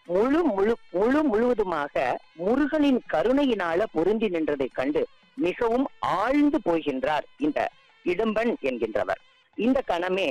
முழு முழு முழு முழுவதுமாக முருகனின் கருணையினால பொருந்தி நின்றதைக் கண்டு மிகவும் ஆழ்ந்து போகின்றார் இந்த இடும்பன் என்கின்றவர் இந்த கணமே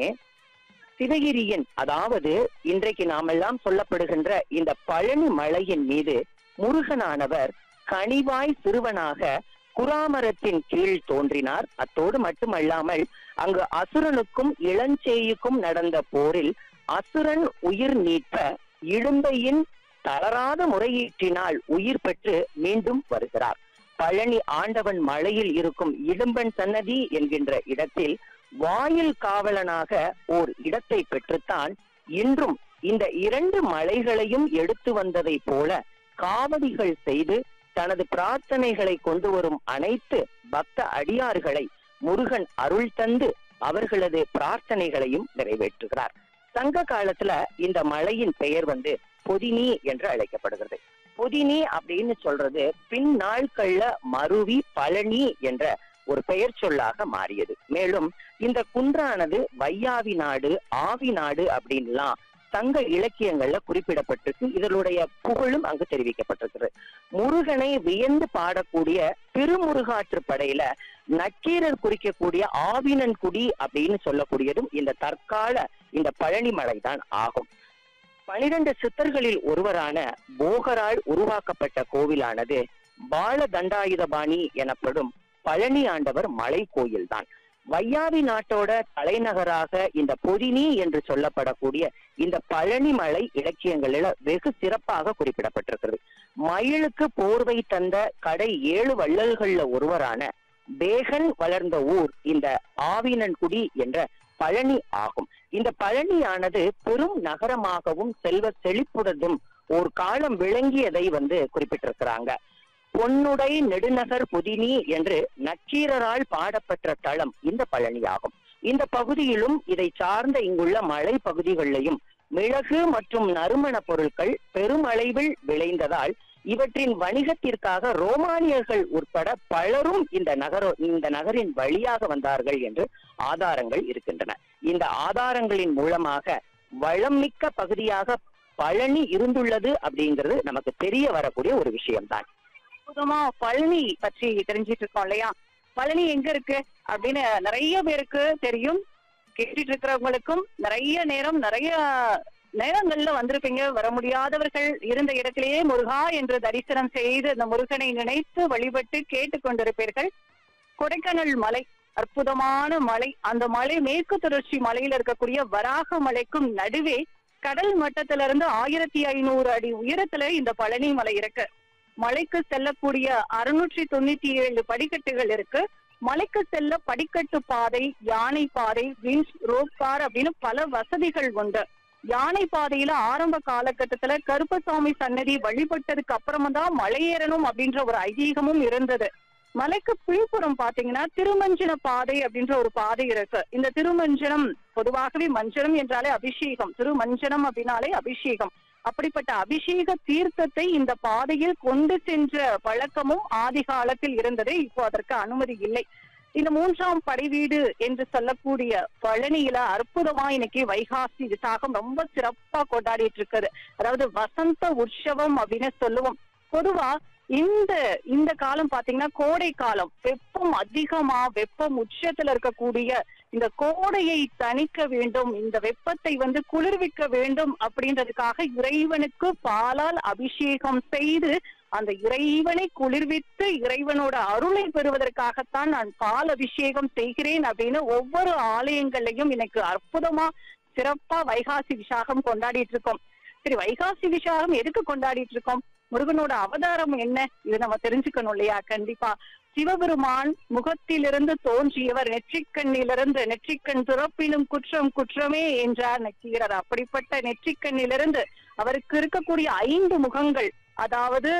சிவகிரியின் அதாவது இன்றைக்கு நாமெல்லாம் சொல்லப்படுகின்ற இந்த பழனி மலையின் மீது முருகனானவர் கனிவாய் சிறுவனாக குராமரத்தின் கீழ் தோன்றினார் அத்தோடு மட்டுமல்லாமல் அங்கு அசுரனுக்கும் இளஞ்சேயுக்கும் நடந்த போரில் அசுரன் உயிர் நீட்ப இடும்பையின் தளராத முறையீட்டினால் உயிர் பெற்று மீண்டும் வருகிறார் பழனி ஆண்டவன் மலையில் இருக்கும் இடும்பன் சன்னதி என்கின்ற இடத்தில் வாயில் காவலனாக ஓர் இடத்தை பெற்றுத்தான் இன்றும் இந்த இரண்டு மலைகளையும் எடுத்து வந்ததை போல காவடிகள் செய்து தனது பிரார்த்தனைகளை கொண்டு வரும் அனைத்து பக்த அடியார்களை முருகன் அருள் தந்து அவர்களது பிரார்த்தனைகளையும் நிறைவேற்றுகிறார் சங்க காலத்துல இந்த மலையின் பெயர் வந்து பொதினி என்று அழைக்கப்படுகிறது பொதினி அப்படின்னு சொல்றது பின் நாட்கள்ல மருவி பழனி என்ற ஒரு பெயர் சொல்லாக மாறியது மேலும் இந்த குன்றானது வையாவி நாடு ஆவி நாடு அப்படின்லாம் சங்க இலக்கியங்கள்ல குறிப்பிடப்பட்டிருக்கு இதனுடைய புகழும் அங்கு தெரிவிக்கப்பட்டிருக்கிறது முருகனை வியந்து பாடக்கூடிய திருமுருகாற்று படையில நக்கீரர் குறிக்கக்கூடிய ஆவினன்குடி அப்படின்னு சொல்லக்கூடியதும் இந்த தற்கால இந்த பழனி மலைதான் ஆகும் பனிரெண்டு சித்தர்களில் ஒருவரான போகரால் உருவாக்கப்பட்ட கோவிலானது பால தண்டாயுதபாணி எனப்படும் பழனி ஆண்டவர் மலை கோயில்தான் வையாவி நாட்டோட தலைநகராக இந்த பொதினி என்று சொல்லப்படக்கூடிய இந்த பழனி மலை இலக்கியங்களில் வெகு சிறப்பாக குறிப்பிடப்பட்டிருக்கிறது மயிலுக்கு போர்வை தந்த கடை ஏழு வள்ளல்கள்ல ஒருவரான பேகன் வளர்ந்த ஊர் இந்த ஆவினன்குடி என்ற பழனி ஆகும் இந்த பழனியானது பெரும் நகரமாகவும் செல்வ செழிப்புடனும் ஒரு காலம் விளங்கியதை வந்து குறிப்பிட்டிருக்கிறாங்க பொன்னுடை நெடுநகர் புதினி என்று நக்கீரரால் பாடப்பெற்ற தளம் இந்த பழனி ஆகும் இந்த பகுதியிலும் இதை சார்ந்த இங்குள்ள மலை பகுதிகளிலையும் மிளகு மற்றும் நறுமண பொருட்கள் பெருமளவில் விளைந்ததால் இவற்றின் வணிகத்திற்காக ரோமானியர்கள் உட்பட பலரும் இந்த நகர இந்த நகரின் வழியாக வந்தார்கள் என்று ஆதாரங்கள் இருக்கின்றன இந்த ஆதாரங்களின் மூலமாக வளம் மிக்க பகுதியாக பழனி இருந்துள்ளது அப்படிங்கிறது நமக்கு தெரிய வரக்கூடிய ஒரு விஷயம்தான் அற்புதமா பழனி பற்றி தெரிஞ்சிட்டு இருக்கோம் இல்லையா பழனி எங்க இருக்கு அப்படின்னு நிறைய பேருக்கு தெரியும் கேட்டுட்டு இருக்கிறவங்களுக்கும் நிறைய நேரம் நிறைய நேரங்கள்ல வந்திருப்பீங்க வர முடியாதவர்கள் இருந்த இடத்திலேயே முருகா என்று தரிசனம் செய்து அந்த முருகனை நினைத்து வழிபட்டு கேட்டுக் கொண்டிருப்பீர்கள் கொடைக்கானல் மலை அற்புதமான மலை அந்த மலை மேற்கு தொடர்ச்சி மலையில இருக்கக்கூடிய வராக மலைக்கும் நடுவே கடல் மட்டத்திலிருந்து இருந்து ஆயிரத்தி ஐநூறு அடி உயரத்துல இந்த பழனி மலை இருக்கு மலைக்கு செல்லக்கூடிய அறுநூற்றி தொண்ணூத்தி ஏழு படிக்கட்டுகள் இருக்கு மலைக்கு செல்ல படிக்கட்டு பாதை யானை பாதை வின்ஸ் ரோப் கார் அப்படின்னு பல வசதிகள் உண்டு யானை பாதையில ஆரம்ப காலகட்டத்துல கருப்பசாமி சன்னதி வழிபட்டதுக்கு அப்புறமா தான் மலையேறணும் அப்படின்ற ஒரு ஐதீகமும் இருந்தது மலைக்கு பின்புறம் பாத்தீங்கன்னா திருமஞ்சன பாதை அப்படின்ற ஒரு பாதை இருக்கு இந்த திருமஞ்சனம் பொதுவாகவே மஞ்சனம் என்றாலே அபிஷேகம் திருமஞ்சனம் அப்படின்னாலே அபிஷேகம் அப்படிப்பட்ட அபிஷேக தீர்த்தத்தை இந்த பாதையில் கொண்டு சென்ற பழக்கமும் ஆதி காலத்தில் இருந்தது இப்போ அதற்கு அனுமதி இல்லை இந்த மூன்றாம் படைவீடு என்று சொல்லக்கூடிய பழனியில அற்புதமா இன்னைக்கு வைகாசி விசாகம் ரொம்ப சிறப்பா கொண்டாடிட்டு இருக்குது அதாவது வசந்த உற்சவம் அப்படின்னு சொல்லுவோம் பொதுவா இந்த இந்த காலம் பாத்தீங்கன்னா கோடை காலம் வெப்பம் அதிகமா வெப்பம் உச்சத்துல இருக்கக்கூடிய இந்த கோடையை தணிக்க வேண்டும் இந்த வெப்பத்தை வந்து குளிர்விக்க வேண்டும் அப்படின்றதுக்காக இறைவனுக்கு பாலால் அபிஷேகம் செய்து அந்த இறைவனை குளிர்வித்து இறைவனோட அருளை பெறுவதற்காகத்தான் நான் பால் அபிஷேகம் செய்கிறேன் அப்படின்னு ஒவ்வொரு ஆலயங்கள்லயும் எனக்கு அற்புதமா சிறப்பா வைகாசி விசாகம் கொண்டாடிட்டு இருக்கோம் சரி வைகாசி விசாகம் எதுக்கு கொண்டாடிட்டு இருக்கோம் முருகனோட அவதாரம் என்ன இது நம்ம தெரிஞ்சுக்கணும் இல்லையா கண்டிப்பா சிவபெருமான் முகத்திலிருந்து தோன்றியவர் நெற்றிக்கண்ணிலிருந்து நெற்றிக்கண் துறப்பினும் குற்றம் குற்றமே என்றார் நக்கீரர் அப்படிப்பட்ட நெற்றிக்கண்ணிலிருந்து அவருக்கு இருக்கக்கூடிய ஐந்து முகங்கள் அதாவது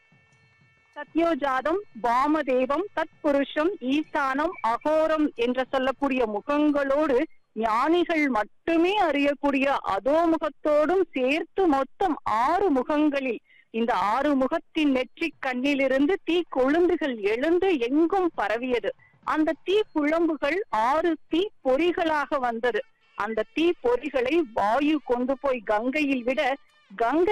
சத்யோஜாதம் வாமதேவம் தத்புருஷம் ஈசானம் அகோரம் என்று சொல்லக்கூடிய முகங்களோடு ஞானிகள் மட்டுமே அறியக்கூடிய அதோ முகத்தோடும் சேர்த்து மொத்தம் ஆறு முகங்களில் இந்த ஆறு முகத்தின் நெற்றி கண்ணிலிருந்து தீ கொழுந்துகள் எழுந்து எங்கும் பரவியது அந்த தீ குழம்புகள் ஆறு தீ பொறிகளாக வந்தது அந்த தீ பொறிகளை வாயு கொண்டு போய் கங்கையில் விட கங்கை